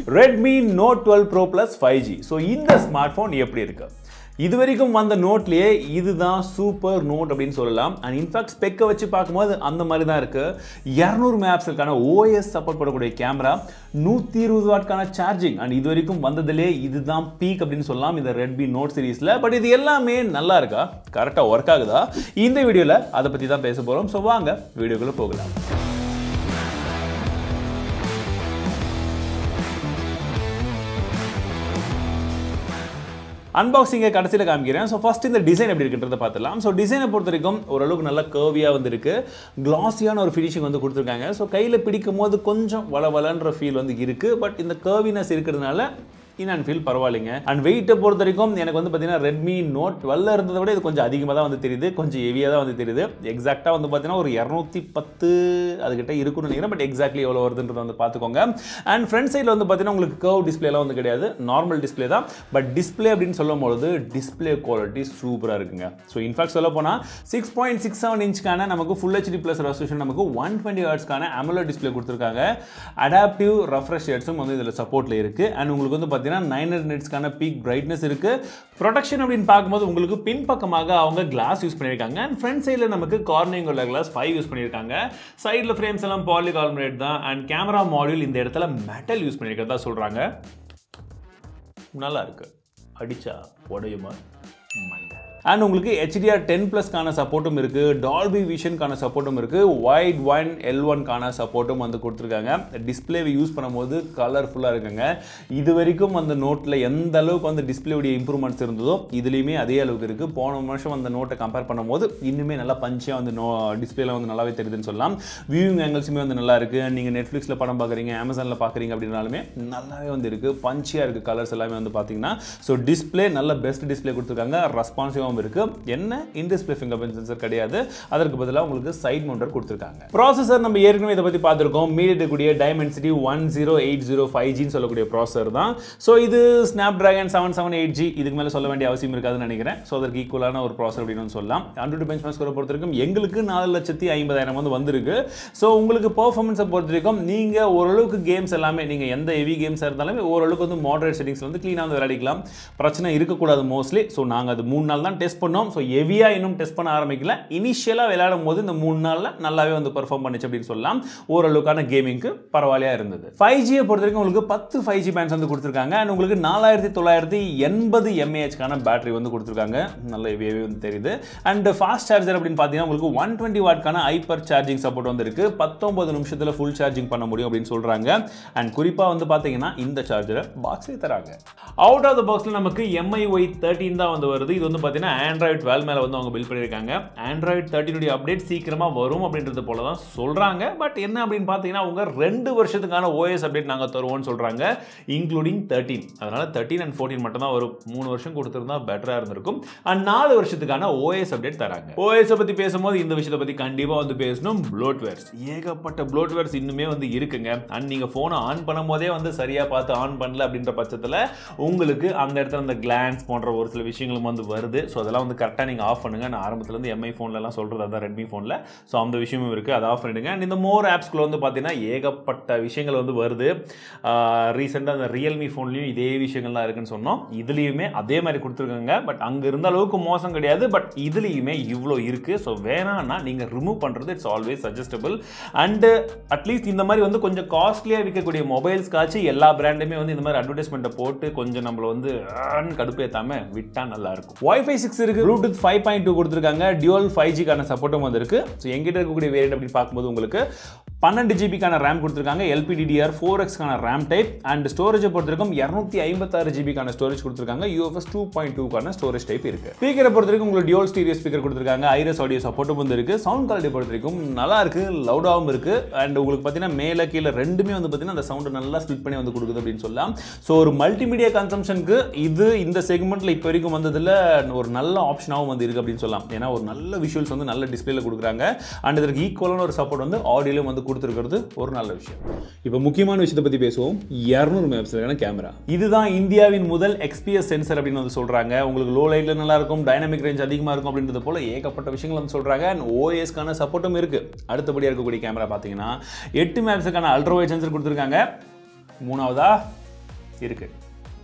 Redmi note twelve pro plus five G so இந்த smart phone எப்படி இருக்கு இது வரைக்கும் வந்த நோட்லேயே இதுதான் சூப்பர் நோட் அப்படின்னு சொல்லலாம் அண்ட் இன்ஃபேக்ட் ஸ்பெக்கை வச்சு பார்க்கும்போது அந்த மாதிரி தான் இருக்குது இரநூறு மேப்ஸுக்கான ஓஎஸ் சப்போர்ட் பண்ணக்கூடிய கேமரா நூற்றி இருபது வாட்கான சார்ஜிங் அண்ட் இது வரைக்கும் வந்ததுலே இதுதான் பீக் அப்படின்னு சொல்லலாம் இந்த ரெட்மி நோட் சீரீஸில் பட் இது எல்லாமே நல்லா இருக்கா கரெக்டாக ஒர்க் ஆகுதா இந்த வீடியோவில் அதை பற்றி தான் பேச போகிறோம் ஸோ வாங்க வீடியோக்குள்ளே போகலாம் அன்பாக்சிங்கை கடைசியில் காமிக்கிறேன் ஸோ ஃபஸ்ட் இந்த டிசைன் எப்படி இருக்குன்றத பார்த்துலாம் ஸோ டிசைனை பொறுத்த வரைக்கும் ஓரளவுக்கு நல்லா கர்வியாக வந்துருக்கு கிளாஸியான ஒரு ஃபினிஷிங் வந்து கொடுத்துருக்காங்க ஸோ கையில் பிடிக்கும் போது கொஞ்சம் வள வளன்ற ஃபீல் வந்து இருக்குது பட் இந்த கர்வினஸ் இருக்கிறதுனால இன் அண்ட் ஃபீல் பரவாயில்லைங்க அண்ட் வெயிட்டை பொறுத்த வரைக்கும் எனக்கு வந்து பார்த்தீங்கன்னா ரெட்மி நோட் டுவெல்ல இருந்ததை விட இது கொஞ்சம் அதிகமாக தான் வந்து தெரியுது கொஞ்சம் ஹெவியாக தான் வந்து தெரியுது எக்ஸாக்டாக வந்து பார்த்தீங்கன்னா ஒரு இரநூத்தி பத்து அதுக்கிட்ட இருக்கும்னு நினைக்கிறேன் பட் எக்ஸாக்ட்லி எவ்வளோ வருதுன்றதை வந்து பார்த்துக்கோங்க அண்ட் ஃப்ரண்ட் சைடில் வந்து பார்த்தீங்கன்னா உங்களுக்கு கர்வ் டிஸ்பிளேலாம் வந்து கிடையாது நார்மல் டிஸ்பிளே தான் பட் டிஸ்பிளே அப்படின்னு சொல்லும் பொழுது டிஸ்பிளே குவாலிட்டி சூப்பராக இருக்குங்க ஸோ இன்ஃபேக்ட் சொல்ல போனால் சிக்ஸ் பாயிண்ட் சிக்ஸ் செவன் இன்ச்க்கான நமக்கு ஃபுல் ஹெச்டி ப்ளஸ் ரெசல்யூஷன் நமக்கு ஒன் டுவெண்ட்டி ஹர்ட்ஸ்க்கான அமலோ டிஸ்பிளே கொடுத்துருக்காங்க அடாப்டிவ் ரெஃப்ரெஷ் ஹெட்ஸும் வந்து இதில் சப்போர்ட்டில் இருக்குது அண்ட் உங்களுக்கு வந்து பார்த்தீங்கன்னா நைன் ஹண்ட்ரட் நிட்ஸ்க்கான பீக் பிரைட்னஸ் இருக்குது ப்ரொடக்ஷன் அப்படின்னு பார்க்கும்போது உங்களுக்கு பின்பக்கமாக அவங்க கிளாஸ் யூஸ் பண்ணியிருக்காங்க அண்ட் ஃப்ரண்ட் சைடில் நமக்கு கார்னிங் உள்ள கிளாஸ் ஃபைவ் யூஸ் பண்ணியிருக்காங்க சைடில் ஃப்ரேம்ஸ் எல்லாம் பாலிகார்பனேட் தான் அண்ட் கேமரா மாடியூல் இந்த இடத்துல மெட்டல் யூஸ் பண்ணியிருக்கிறதா சொல்கிறாங்க நல்லா இருக்கு அடிச்சா உடையுமா மண்டை அண்ட் உங்களுக்கு ஹெச்டிஆர் டென் ப்ளஸ்க்கான சப்போர்ட்டும் இருக்குது டால்பி விஷனுக்கான சப்போர்ட்டும் இருக்குது ஒயிட் ஒன் எல் ஒன்கான சப்போர்ட்டும் வந்து கொடுத்துருக்காங்க டிஸ்பிளேவை யூஸ் பண்ணும்போது கலர்ஃபுல்லாக இருக்குங்க இது வரைக்கும் அந்த நோட்டில் எந்த அளவுக்கு வந்து டிஸ்பிளேவுடைய இம்ப்ரூவ்மெண்ட்ஸ் இருந்ததோ இதுலேயுமே அதே அளவுக்கு இருக்குது போன வருஷம் அந்த நோட்டை கம்பேர் பண்ணும்போது இன்னுமே நல்லா பஞ்சாக வந்து நோ டிஸ்பிளேல வந்து நல்லாவே தெரியுதுன்னு சொல்லலாம் வியூவிங் ஆங்கிள்ஸுமே வந்து நல்லா இருக்குது நீங்கள் நெட்ஃப்ளிக்ஸில் படம் பார்க்குறீங்க அமேசானில் பார்க்குறீங்க அப்படின்னாலுமே நல்லாவே வந்து இருக்குது பஞ்சியாக இருக்குது கலர்ஸ் எல்லாமே வந்து பார்த்தீங்கன்னா ஸோ டிஸ்பிளே நல்ல பெஸ்ட் டிஸ்பிளே கொடுத்துருக்காங்க ரெஸ்பான்சிவாகவும் இருக்குது என்ன in display finger print sensor கிடையாது அதற்கு பதிலாக உங்களுக்கு சைட் மவுண்டர் கொடுத்துருக்காங்க ப்ராசஸர் நம்ம ஏற்கனவே இதை பற்றி பார்த்துருக்கோம் மீடியட் கூடிய Dimensity one zero eight zero five ஜின்னு சொல்லக்கூடிய ப்ராசஸர் தான் ஸோ இது Snapdragon seven seven eight G இதுக்கு மேலே சொல்ல வேண்டிய அவசியம் இருக்காதுன்னு நினைக்கிறேன் ஸோ அதற்கு ஈக்குவலான ஒரு ப்ராசஸர் அப்படின்னு சொல்லலாம் அண்ட்ராய்டு பெஞ்ச் மார்க் ஸ்கோரை பொறுத்த வரைக்கும் எங்களுக்கு நாலு லட்சத்தி ஐம்பதாயிரம் வந்து வந்திருக்கு ஸோ உங்களுக்கு பர்ஃபார்மன்ஸை பொறுத்த வரைக்கும் நீங்கள் ஓரளவுக்கு கேம்ஸ் எல்லாமே நீங்கள் எந்த ஹெவி கேம்ஸாக இருந்தாலுமே ஓரளவுக்கு வந்து மாடரேட் செட்டிங்ஸ் வந்து க்ளீனாக வந்து விளையாடிக்கலாம் பிரச்சனை இருக்கக்கூடாது மோஸ்ட்லி ஸோ நாங்கள் அது மூணு நாள் தான் டெஸ்ட் பண்ணோம் ஸோ ஹெவியாக இன்னும் டெஸ்ட் பண்ண ஆரம்பிக்கல இனிஷியலாக விளையாடும் போது இந்த மூணு நாளில் நல்லாவே வந்து பெர்ஃபார்ம் பண்ணிச்சு அப்படின்னு சொல்லலாம் ஓரளவுக்கான கேமிங்க்கு பரவாயில்லையாக இருந்தது ஃபைவ் ஜியை பொறுத்த வரைக்கும் உங்களுக்கு பத்து ஃபைவ் ஜி பேண்ட்ஸ் வந்து கொடுத்துருக்காங்க அண்ட் உங்களுக்கு நாலாயிரத்தி தொள்ளாயிரத்தி எண்பது எம்ஏஹெச்க்கான பேட்டரி வந்து கொடுத்துருக்காங்க நல்ல ஹெவியாகவே வந்து தெரியுது அண்ட் ஃபாஸ்ட் சார்ஜர் அப்படின்னு பார்த்தீங்கன்னா உங்களுக்கு ஒன் டுவெண்ட்டி வாட்க்கான ஹைப்பர் சார்ஜிங் சப்போர்ட் வந்து இருக்கு பத்தொன்பது நிமிஷத்தில் ஃபுல் சார்ஜிங் பண்ண முடியும் அப்படின்னு சொல்கிறாங்க அண்ட் குறிப்பாக வந்து பார்த்தீங்கன்னா இந்த சார்ஜரை பாக்ஸே தராங்க அவுட் ஆஃப் த பாக்ஸில் நமக்கு எம்ஐ ஒய் தேர்ட்டின் தான் வந்து வருது இது வந்து பார்த்தீங்கன்னா ஆண்ட்ராய்ட் டுவெல் மேலே வந்து அவங்க பில்ட் பண்ணியிருக்காங்க ஆண்ட்ராய்ட் தேர்ட்டினுடைய அப்டேட் சீக்கிரமாக வரும் அப்படின்றது போல தான் சொல்கிறாங்க பட் என்ன அப்படின்னு பார்த்தீங்கன்னா அவங்க ரெண்டு வருஷத்துக்கான ஓஎஸ் அப்டேட் நாங்கள் தருவோம்னு சொல்கிறாங்க இன்க்ளூடிங் தேர்ட்டின் அதனால் தேர்ட்டின் அண்ட் ஃபோர்டீன் மட்டும் தான் வரும் மூணு வருஷம் கொடுத்துருந்தா பெட்டராக இருந்திருக்கும் அண்ட் நாலு வருஷத்துக்கான ஓஎஸ் அப்டேட் தராங்க ஓஎஸை பற்றி பேசும்போது இந்த விஷயத்தை பற்றி கண்டிப்பாக வந்து பேசணும் ப்ளோட்வேர்ஸ் ஏகப்பட்ட ப்ளோட்வேர்ஸ் இன்னுமே வந்து இருக்குங்க அண்ட் நீங்கள் ஃபோனை ஆன் பண்ணும் போதே வந்து சரியாக பார்த்து ஆன் பண்ணல அப்படின்ற பட்சத்தில் உங்களுக்கு அந்த இடத்துல அந்த கிளான்ஸ் போன்ற ஒரு சில விஷயங்களும் வந்து வருது ஸோ அதெல்லாம் வந்து கரெக்டாக நீங்கள் ஆஃப் பண்ணுங்க நான் ஆரம்பத்துலேருந்து எம்ஐ ஃபோன்லலாம் சொல்கிறது அதான் ரெட்மி ஃபோனில் ஸோ அந்த விஷயமும் இருக்குது அதை ஆஃப் பண்ணிடுங்க அண்ட் இந்த மோர் ஆப்ஸ்குள்ள வந்து பார்த்தீங்கன்னா ஏகப்பட்ட விஷயங்கள் வந்து வருது ரீசெண்டாக அந்த ரியல்மி ஃபோன்லேயும் இதே விஷயங்கள்லாம் இருக்குன்னு சொன்னோம் இதுலேயுமே அதே மாதிரி கொடுத்துருக்காங்க பட் அங்கே இருந்த அளவுக்கு மோசம் கிடையாது பட் இதுலேயுமே இவ்வளோ இருக்குது ஸோ வேணான்னா நீங்கள் ரிமூவ் பண்ணுறது it's always suggestable and at least இந்த மாதிரி வந்து கொஞ்சம் காஸ்ட்லியாக விற்கக்கூடிய மொபைல்ஸ்க்காச்சும் எல்லா பிராண்டுமே வந்து இந்த மாதிரி அட்வர்டைஸ்மெண்ட்டை போட்டு கொஞ்சம் நம்மளை வந்து கடுப்பேற்றாமல் விட்டால் நல்லா இருக்கும் ஒய்ஃபை சிக்ஸ் இருக்குது ப்ளூடூத் ஃபைவ் பாயிண்ட் டூ கொடுத்துருக்காங்க டியூல் ஃபைவ் ஜிக்கான சப்போர்ட்டும் வந்திருக்கு ஸோ எங்கிட்ட இருக்கக்கூடிய வேரியன்ட் அப்படின்னு பார்க்கும்போது உங்களுக்கு பன்னெண்டு ஜிபிக்கான ரேம் கொடுத்துருக்காங்க எல்பிடிடிஆர் ஃபோர் எக்ஸ்க்கான ரேம் டைப் அண்ட் ஸ்டோரேஜை பொறுத்திருக்கும் இரநூத்தி ஐம்பத்தாறு ஜிபிக்கான ஸ்டோரேஜ் கொடுத்துருக்காங்க யூஎஃப்எஸ் டூ பாயிண்ட் டூக்கான ஸ்டோரேஜ் டைப் இருக்கு ஸ்பீக்கரை பொறுத்த வரைக்கும் உங்களுக்கு டியூல் ஸ்டீரியோ ஸ்பீக்கர் கொடுத்துருக்காங்க ஐரஸ் ஆடியோ சப்போர்ட்டும் வந்து இருக்கு சவுண்ட் குவாலிட்டி பொறுத்த வரைக்கும் நல்லா இருக்கு லவுடாகவும் இருக்கு அண்ட் உங்களுக்கு பார்த்தீங்கன்னா மேலே கீழே ரெண்டுமே வந்து பார்த்தீங்கன்னா அந்த சவுண்டு நல்லா ஸ்பிளிட் பண்ணி வந்து கொடுக்குது அப்படின்னு சொல்லலாம் ஸோ ஒரு மல்டிமீடியா கன்சம்ஷனுக்கு இது இந்த செக்மெண்ட்டில் இப்போ வரைக்கும் வந்ததில் ஒரு நல்ல ஆப்ஷனாகவும் வந்து இருக்கு அப்படின்னு சொல்லலாம் ஏன்னா ஒரு நல்ல விஷுவல்ஸ் வந்து நல்ல டிஸ்பிளேல கொடுக்குறாங்க அண்ட் இதற்கு ஈக்குவலான ஒரு சப்போர்ட் வந்து ஆடியோலையும் வந்து கொடுத்துருக்கிறது ஒரு நல்ல விஷயம் இப்போ முக்கியமான விஷயத்தை பற்றி பேசுவோம் இரநூறு மேப்ஸ்க்கான கேமரா இதுதான் இந்தியாவின் முதல் எக்ஸ்பிஎஸ் சென்சர் அப்படின்னு வந்து சொல்கிறாங்க உங்களுக்கு லோ லைட்டில் நல்லா இருக்கும் டைனாமிக் ரேஞ்ச் அதிகமாக இருக்கும் அப்படின்றது போல ஏகப்பட்ட விஷயங்கள் வந்து சொல்கிறாங்க அண்ட் ஓஎஸ்க்கான சப்போர்ட்டும் இருக்குது அடுத்தபடியாக இருக்கக்கூடிய கேமரா பார்த்தீங்கன்னா எட்டு மேப்ஸுக்கான அல்ட்ரா வைட் சென்சர் கொடுத்துருக்காங்க மூணாவதா இருக்குது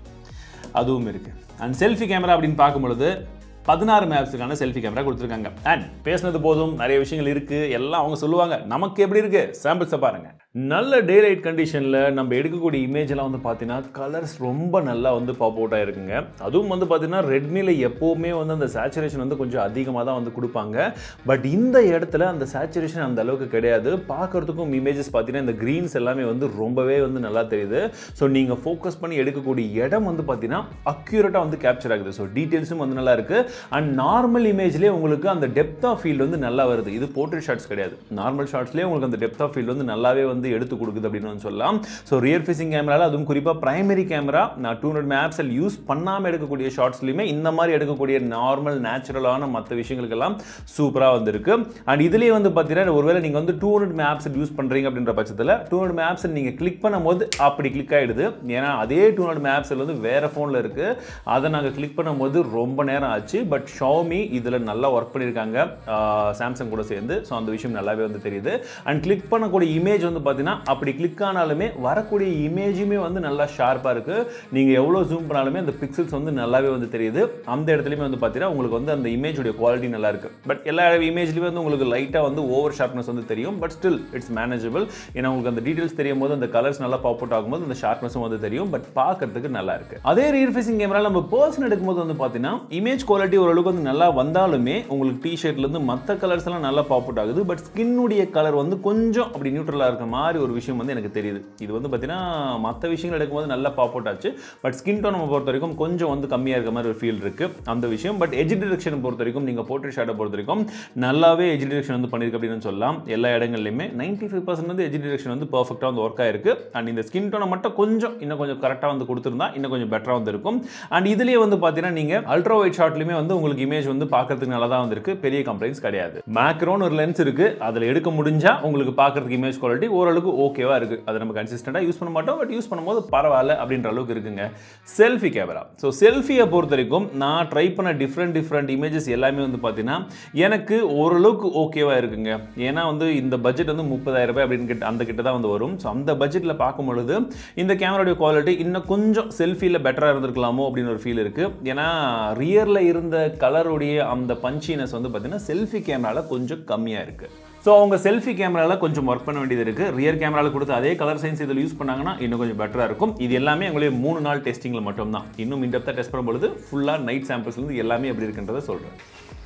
அதுவும் இருக்குது அண்ட் செல்ஃபி கேமரா அப்படின்னு பார்க்கும்பொழுது பதினாறு மேப்ஸுக்கான செல்ஃபி கேமரா கொடுத்துருக்காங்க அண்ட் பேசுனது போதும் நிறைய விஷயங்கள் இருக்குது எல்லாம் அவங்க சொல்லுவாங்க நமக்கு எப்படி இருக்குது சாம்பிள்ஸை பாருங்கள் நல்ல டே லைட் கண்டிஷனில் நம்ம எடுக்கக்கூடிய இமேஜ் எல்லாம் வந்து பார்த்தீங்கன்னா கலர்ஸ் ரொம்ப நல்லா வந்து பாப் அவுட் ஆயிருக்குங்க அதுவும் வந்து பார்த்தீங்கன்னா ரெட்மியில் எப்போவுமே வந்து அந்த சேச்சுரேஷன் வந்து கொஞ்சம் அதிகமாக தான் வந்து கொடுப்பாங்க பட் இந்த இடத்துல அந்த சேச்சுரேஷன் அந்த அளவுக்கு கிடையாது பார்க்கறதுக்கும் இமேஜஸ் பார்த்தீங்கன்னா இந்த க்ரீன்ஸ் எல்லாமே வந்து ரொம்பவே வந்து நல்லா தெரியுது ஸோ நீங்கள் ஃபோக்கஸ் பண்ணி எடுக்கக்கூடிய இடம் வந்து பார்த்தீங்கன்னா அக்யூரேட்டாக வந்து கேப்சர் ஆகுது ஸோ டீட்டெயில்ஸும் வந்து நல்லா இருக்குது அண்ட் நார்மல் இமேஜ்லேயே உங்களுக்கு அந்த டெப்த் ஆஃப் ஃபீல்டு வந்து நல்லா வருது இது போர்ட்ரேட் ஷாட்ஸ் கிடையாது நார்மல் ஷாட்ஸ்லேயே உங்களுக்கு அந்த டெப்த் ஆஃப் ஃபீல்டு வந்து நல்லாவே வந்து எடுத்து கொடுக்குது அப்படின்னு வந்து சொல்லலாம் ஸோ ரியர் ஃபேசிங் கேமராவில் அதுவும் குறிப்பாக பிரைமரி கேமரா நான் டூ ஹண்ட்ரட் மேப்ஸில் யூஸ் பண்ணாமல் எடுக்கக்கூடிய ஷார்ட்ஸ்லையுமே இந்த மாதிரி எடுக்கக்கூடிய நார்மல் நேச்சுரலான மற்ற விஷயங்களுக்கெல்லாம் சூப்பராக வந்திருக்கு அண்ட் இதுலேயே வந்து பார்த்தீங்கன்னா ஒருவேளை நீங்கள் வந்து டூ ஹண்ட்ரட் மேப்ஸ் யூஸ் பண்ணுறீங்க அப்படின்ற பட்சத்தில் டூ ஹண்ட்ரட் மேப்ஸ் நீங்கள் கிளிக் பண்ணும்போது அப்படி கிளிக் ஆகிடுது ஏன்னா அதே டூ ஹண்ட்ரட் மேப்ஸில் வந்து வேறு ஃபோனில் இருக்குது அதை நாங்கள் கிளிக் பண்ணும்போது ரொம்ப நேரம் ஆச்சு பட் ஷாமி இதில் நல்லா ஒர்க் பண்ணியிருக்காங்க சாம்சங் கூட சேர்ந்து ஸோ அந்த விஷயம் நல்லாவே வந்து தெரியுது அண்ட் கிளிக் பண்ணக்கூடிய இமேஜ் வந்து பார்த்தீங்கன்னா அப்படி கிளிக் ஆனாலுமே வரக்கூடிய இமேஜுமே வந்து நல்லா ஷார்ப்பாக இருக்குது நீங்கள் எவ்வளோ ஜூம் பண்ணாலுமே அந்த பிக்சல்ஸ் வந்து நல்லாவே வந்து தெரியுது அந்த இடத்துலையுமே வந்து பார்த்தீங்கன்னா உங்களுக்கு வந்து அந்த இமேஜுடைய குவாலிட்டி நல்லா இருக்குது பட் எல்லா இமேஜ்லையுமே வந்து உங்களுக்கு லைட்டாக வந்து ஓவர் ஷார்ப்னஸ் வந்து தெரியும் பட் ஸ்டில் இட்ஸ் மேனேஜபிள் ஏன்னா உங்களுக்கு அந்த டீட்டெயில்ஸ் தெரியும் போது அந்த கலர்ஸ் நல்லா பாப் அவுட் ஆகும்போது அந்த ஷார்ப்னஸும் வந்து தெரியும் பட் பார்க்கறதுக்கு நல்லா இருக்கு அதே ரியர் ஃபேசிங் கேமரா நம்ம பர்சன் எடுக்கும்போது வந்து பார்த்தீங்கன்னா இமேஜ் குவாலிட்டி ஓரளவுக்கு வந்து நல்லா வந்தாலுமே உங்களுக்கு டிஷர்ட்லேருந்து மற்ற கலர்ஸ் எல்லாம் நல்லா பாப் அவுட் ஆகுது பட் ஸ்கின்னுடைய கலர் வந்து கொஞ்சம் அப்படி நியூட்ரலாக இருக்க மாதிரி ஒரு விஷயம் வந்து எனக்கு தெரியுது இது வந்து பார்த்தீங்கன்னா மற்ற விஷயங்கள் எடுக்கும்போது நல்லா பாப் அவுட் ஆச்சு பட் ஸ்கின் டோன் நம்ம பொறுத்த வரைக்கும் கொஞ்சம் வந்து கம்மியாக இருக்க மாதிரி ஒரு ஃபீல் இருக்குது அந்த விஷயம் பட் எஜ் டிரெக்ஷன் பொறுத்த வரைக்கும் நீங்கள் போர்ட்ரேட் ஷாட்டை பொறுத்த வரைக்கும் நல்லாவே எஜ் டிரெக்ஷன் வந்து பண்ணியிருக்கு அப்படின்னு சொல்லலாம் எல்லா இடங்கள்லையுமே நைன்ட்டி ஃபைவ் பர்சன்ட் வந்து எஜ் டிரெக்ஷன் வந்து பர்ஃபெக்டாக வந்து ஒர்க் ஆயிருக்கு அண்ட் இந்த ஸ்கின் டோனை மட்டும் கொஞ்சம் இன்னும் கொஞ்சம் கரெக்டாக வந்து கொடுத்துருந்தா இன்னும் கொஞ்சம் பெட்டராக வந்து இருக்கும் அண்ட் இதுலேயே வந்து பார்த்தீங்கன்னா நீங்கள் அல்ட்ரா ஒயிட் ஷாட்லையுமே வந்து உங்களுக்கு இமேஜ் வந்து பார்க்கறதுக்கு நல்லா தான் வந்திருக்கு பெரிய கம்ப்ளைண்ட்ஸ் கிடையாது மேக்ரோன்னு ஒரு லென்ஸ் இருக்குது அதில் எடுக்க முடிஞ்சா உங்களுக்கு பார்க்கறதுக்கு இமேஜ் குவாலிட்டி ஓரளவுக்கு ஓகேவா இருக்குது அதை நம்ம கன்சிஸ்டண்டாக யூஸ் பண்ண மாட்டோம் பட் யூஸ் பண்ணும்போது பரவாயில்ல அப்படின்ற அளவுக்கு இருக்குங்க செல்ஃபி கேமரா ஸோ செல்ஃபியை பொறுத்த வரைக்கும் நான் ட்ரை பண்ண டிஃப்ரெண்ட் டிஃப்ரெண்ட் இமேஜஸ் எல்லாமே வந்து பார்த்தீங்கன்னா எனக்கு ஓரளவுக்கு ஓகேவா இருக்குங்க ஏன்னா வந்து இந்த பட்ஜெட் வந்து முப்பதாயிரம் ரூபாய் அப்படின்னு கிட்ட அந்த கிட்ட தான் வந்து வரும் ஸோ அந்த பட்ஜெட்டில் பார்க்கும் பொழுது இந்த கேமராடைய குவாலிட்டி இன்னும் கொஞ்சம் செல்ஃபியில் பெட்டராக இருந்திருக்கலாமோ அப்படின்னு ஒரு ஃபீல் இருக்குது ஏன்னா ரியரில் இருந்த கலருடைய அந்த பஞ்சினஸ் வந்து பார்த்தீங்கன்னா செல்ஃபி கேமராவில் கொஞ்சம் கம்மியாக இருக்குது ஸோ அவங்க செல்ஃபி கேமராவில் கொஞ்சம் ஒர்க் பண்ண வேண்டியது இருக்குது ரியர் கேமராவில் கொடுத்து அதே கலர் சயின்ஸ் இதில் யூஸ் பண்ணாங்கன்னா இன்னும் கொஞ்சம் பெட்டராக இருக்கும் இது எல்லாமே எங்களுடைய மூணு நாள் டெஸ்டிங்கில் மட்டும்தான் இன்னும் இன்டெப்த்தாக டெஸ்ட் பண்ணும்பொழுது ஃபுல்லாக நைட் சாம்பிள்ஸ்லேருந்து எல்லாமே எப்படி இருக்குன்றதை சொல்கிறேன்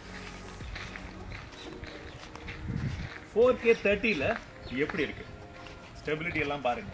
ஃபோர் கே தேர்ட்டியில் எப்படி இருக்கு ஸ்டெபிலிட்டி எல்லாம் பாருங்க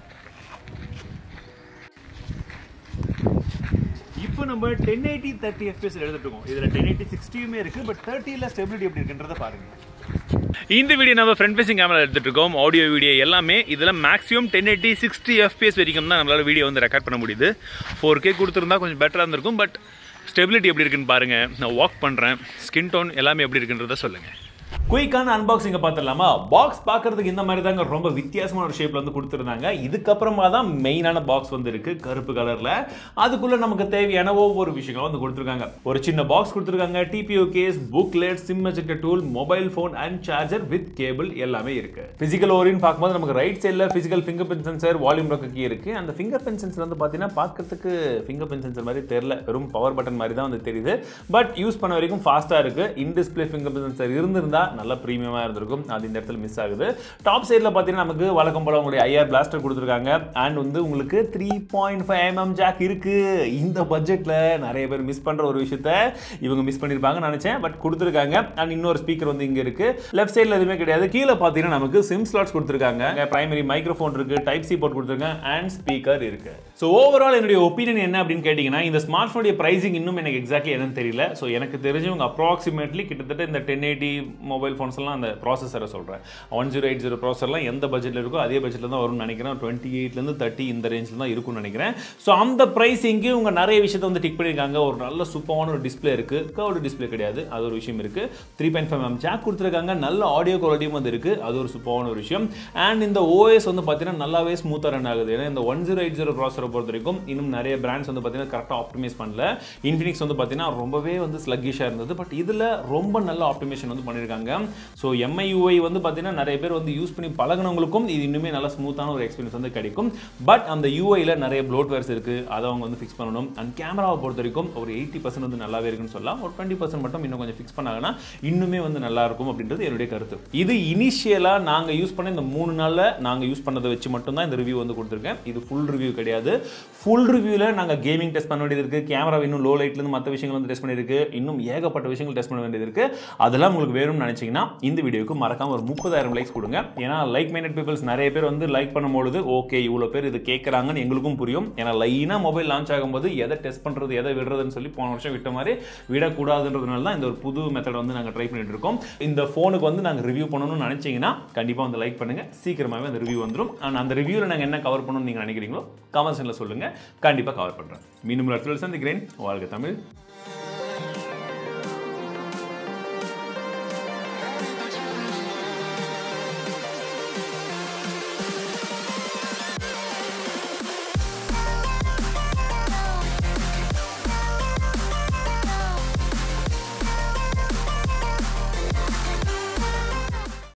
இப்போ நம்ம டென் எயிட்டி தேர்ட்டி எஃபிஎஸ் எடுத்துட்டு இருக்கோம் இதில் டென் எயிட்டி சிக்ஸ்டியுமே இருக்கு பட் தேர்ட்டியில் ஸ்டெபிலிட்டி எப்படி இருக்குன்றதை பாருங்க இந்த வீடியோ நம்ம ஃப்ரண்ட் ஃபேசிங் கேமரா எடுத்துட்டு இருக்கோம் ஆடியோ வீடியோ எல்லாமே இதில் maximum ten eighty sixty FPS வரைக்கும் தான் நம்மளால வீடியோ வந்து ரெக்கார்ட் பண்ண முடியுது ஃபோர் கே கொடுத்துருந்தா கொஞ்சம் பெட்டராக இருந்திருக்கும் பட் ஸ்டெபிலிட்டி எப்படி இருக்குன்னு பாருங்க நான் வாக் பண்ணுறேன் ஸ்கின் டோன் எல்லாமே எப்படி இருக்குன்றதை சொல்லுங்கள் குயிக்கான அன்பாக்சிங்கை பார்த்துடலாமா பாக்ஸ் பார்க்கறதுக்கு இந்த மாதிரி தாங்க ரொம்ப வித்தியாசமான ஒரு ஷேப்பில் வந்து கொடுத்துருந்தாங்க இதுக்கப்புறமா தான் மெயினான பாக்ஸ் வந்து இருக்கு கருப்பு கலரில் அதுக்குள்ளே நமக்கு தேவையான ஒவ்வொரு விஷயங்களும் வந்து கொடுத்துருக்காங்க ஒரு சின்ன பாக்ஸ் கொடுத்துருக்காங்க TPU case booklet SIM ejector tool mobile phone and charger with cable எல்லாமே இருக்கு பிசிக்கல் ஓரின்னு பார்க்கும்போது நமக்கு ரைட் சைடில் physical finger print sensor volume lock key இருக்கு அந்த ஃபிங்கர் பிரிண்ட் சென்சர் வந்து பார்த்தீங்கன்னா பார்க்கறதுக்கு ஃபிங்கர் பிரிண்ட் சென்சர் மாதிரி தெரியல வெறும் பவர் பட்டன் மாதிரி தான் வந்து தெரியுது பட் யூஸ் பண்ண வரைக்கும் ஃபாஸ்ட்டாக இருக்கு in display finger print sensor இருந்திருந்தா நல்ல ப்ரீமியமாக இருந்திருக்கும் அது இந்த இடத்துல மிஸ் ஆகுது டாப் சைடில் பார்த்தீங்கன்னா நமக்கு வழக்கம் போல உங்களுடைய ஐஆர் பிளாஸ்டர் கொடுத்துருக்காங்க அண்ட் வந்து உங்களுக்கு three point five MM jack இருக்கு இந்த பட்ஜெட்டில் நிறைய பேர் மிஸ் பண்ணுற ஒரு விஷயத்த இவங்க மிஸ் பண்ணியிருப்பாங்கன்னு நினச்சேன் பட் கொடுத்துருக்காங்க அண்ட் இன்னொரு ஸ்பீக்கர் வந்து இங்கே இருக்கு லெஃப்ட் சைடில் எதுவுமே கிடையாது கீழே பார்த்தீங்கன்னா நமக்கு சிம் ஸ்லாட்ஸ் கொடுத்துருக்காங்க பிரைமரி மைக்ரோஃபோன் இருக்கு டைப் சி போர்ட் கொடுத்துருக்காங்க அண்ட் ஸ்பீக்கர் இருக்கு ஸோ ஓவரால் என்னுடைய ஒப்பீனியன் என்ன அப்படின்னு கேட்டிங்கன்னா இந்த ஸ்மார்ட் ஃபோனுடைய ப்ரைசிங் இன்னும் எனக்கு எக்ஸாக்ட்லி என்னன்னு தெரியல ஸோ எனக்கு தெரிஞ்சவங்க அப்ராக்சிமேட்லி கிட்டத்தட்ட இந்த டென் எயிட்டி மொபைல் ஃபோன்ஸ் எல்லாம் அந்த ப்ராசஸரை சொல்கிறேன் ஒன் ஜீரோ எயிட் ஜீரோ ப்ராசர்லாம் எந்த பட்ஜெட்டில் இருக்கோ அதே பட்ஜெட்டில் தான் வரும்னு நினைக்கிறேன் டுவெண்ட்டி எயிட்லேருந்து தேர்ட்டி இந்த ரேஞ்சில் தான் இருக்கும்னு நினைக்கிறேன் ஸோ அந்த ப்ரைஸிங்க்கு இவங்க நிறைய விஷயத்தை வந்து டிக் பண்ணியிருக்காங்க ஒரு நல்ல சூப்பரான ஒரு டிஸ்பிளே இருக்குது கர்வ்டு டிஸ்பிளே கிடையாது அது ஒரு விஷயம் இருக்குது three point five M jack கொடுத்துருக்காங்க நல்ல ஆடியோ குவாலிட்டியும் வந்து இருக்குது அது ஒரு சூப்பரான ஒரு விஷயம் அண்ட் இந்த ஓஎஸ் வந்து பார்த்தீங்கன்னா நல்லாவே ஸ்மூத்தாக ரன் ஆகுது ஏன்னா இந்த ஒன் ஜீரோ எயிட் ஜீரோ ப்ராசரை பொறுத்த வரைக்கும் இன்னும் நிறைய பிராண்ட்ஸ் வந்து பார்த்தீங்கன்னா கரெக்டாக ஆப்டிமைஸ் பண்ணல இன்ஃபினிக்ஸ் வந்து பார்த்தீங்கன்னா ரொம்பவே வந்து ஸ்லக்கிஷாக இருந்தது பட் இதில் ரொம்ப நல்ல ஆப்டிமேஷன் வந்து பண்ணியிருக்காங்க பண்ணியிருக்காங்க ஸோ எம்ஐயூஐ வந்து பார்த்தீங்கன்னா நிறைய பேர் வந்து யூஸ் பண்ணி பழகினவங்களுக்கும் இது இன்னுமே நல்லா ஸ்மூத்தான ஒரு எக்ஸ்பீரியன்ஸ் வந்து கிடைக்கும் பட் அந்த யூஐயில் நிறைய ப்ளோட்வேர்ஸ் இருக்குது அதை அவங்க வந்து ஃபிக்ஸ் பண்ணணும் அண்ட் கேமராவை பொறுத்த வரைக்கும் ஒரு எயிட்டி பர்சன்ட் வந்து நல்லாவே இருக்குன்னு சொல்லலாம் ஒரு டுவெண்ட்டி பர்சன்ட் மட்டும் இன்னும் கொஞ்சம் ஃபிக்ஸ் பண்ணாங்கன்னா இன்னுமே வந்து நல்லா இருக்கும் அப்படின்றது என்னுடைய கருத்து இது இனிஷியலாக நாங்கள் யூஸ் பண்ண இந்த மூணு நாளில் நாங்கள் யூஸ் பண்ணதை வச்சு மட்டும்தான் இந்த ரிவ்யூ வந்து கொடுத்துருக்கேன் இது ஃபுல் ரிவ்யூ கிடையாது ஃபுல் ரிவ்யூவில் நாங்கள் கேமிங் டெஸ்ட் பண்ண வேண்டியது இருக்குது கேமரா இன்னும் லோ லைட்லேருந்து மற்ற விஷயங்கள் வந்து டெஸ்ட் பண்ணியிருக்கு இன்னும் ஏகப்பட்ட விஷயங்கள் டெஸ்ட் பண்ண வேண்டியது இருக்குது அதெல்லாம் உங்களுக்கு வேணும்னு நினச்சிங்கன்னா இந்த வீடியோக்கு மறக்காம ஒரு முப்பதாயிரம் லைக்ஸ் கொடுங்க ஏன்னா லைக் மைண்டட் பீப்பிள்ஸ் நிறைய பேர் வந்து லைக் பண்ணும்பொழுது ஓகே இவ்வளோ பேர் இது கேட்குறாங்கன்னு எங்களுக்கும் புரியும் ஏன்னா லைனாக மொபைல் லான்ச் ஆகும்போது எதை டெஸ்ட் பண்ணுறது எதை விடுறதுன்னு சொல்லி போன வருஷம் விட்ட மாதிரி விடக்கூடாதுன்றதுனால தான் இந்த ஒரு புது மெத்தட் வந்து நாங்கள் ட்ரை பண்ணிட்டு இருக்கோம் இந்த ஃபோனுக்கு வந்து நாங்கள் ரிவ்யூ பண்ணணும்னு நினச்சிங்கன்னா கண்டிப்பாக வந்து லைக் பண்ணுங்கள் சீக்கிரமாகவே அந்த ரிவ்யூ வந்துடும் அண்ட் அந்த ரிவ்யூவில் நாங்கள் என்ன கவர் பண்ணணும்னு நீங்கள் நினைக்கிறீங்களோ கமெண்ட்ஸில் சொல்லுங்கள் கண்டிப்பாக கவர் பண்ணுறேன் மீண்டும் ஒரு இடத்துல சந்திக்கிறேன் வாழ்க தமிழ்